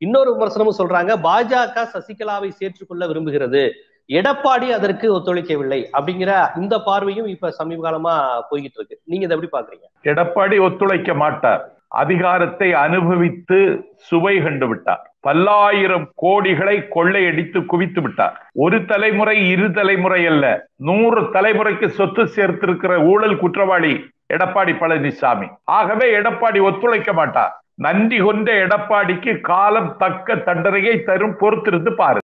இன்னொரு விமர்சனமும் சொல்றாங்க பாஜக சசிகலாவை சேர்த்துக்கொள்ள விரும்புகிறது எடப்பாடி அதற்கு ஒத்துழைக்கவில்லை அப்படிங்கிற இந்த பார்வையும் இப்ப சமீப காலமா போய்கிட்டு இருக்கு நீங்க இதை எப்படி பாக்குறீங்க எடப்பாடி ஒத்துழைக்க மாட்டார் அதிகாரத்தை அனுபவித்து சுவை கண்டு விட்டார் பல்லாயிரம் கோடிகளை கொள்ளையடித்து குவித்து விட்டார் ஒரு தலைமுறை இரு தலைமுறை அல்ல நூறு தலைமுறைக்கு சொத்து சேர்த்திருக்கிற ஊழல் குற்றவாளி எடப்பாடி பழனிசாமி ஆகவே எடப்பாடி ஒத்துழைக்க மாட்டார் நன்றி கொண்ட எடப்பாடிக்கு காலம் தக்க தண்டனையை தரும் பொறுத்திருந்து பாரு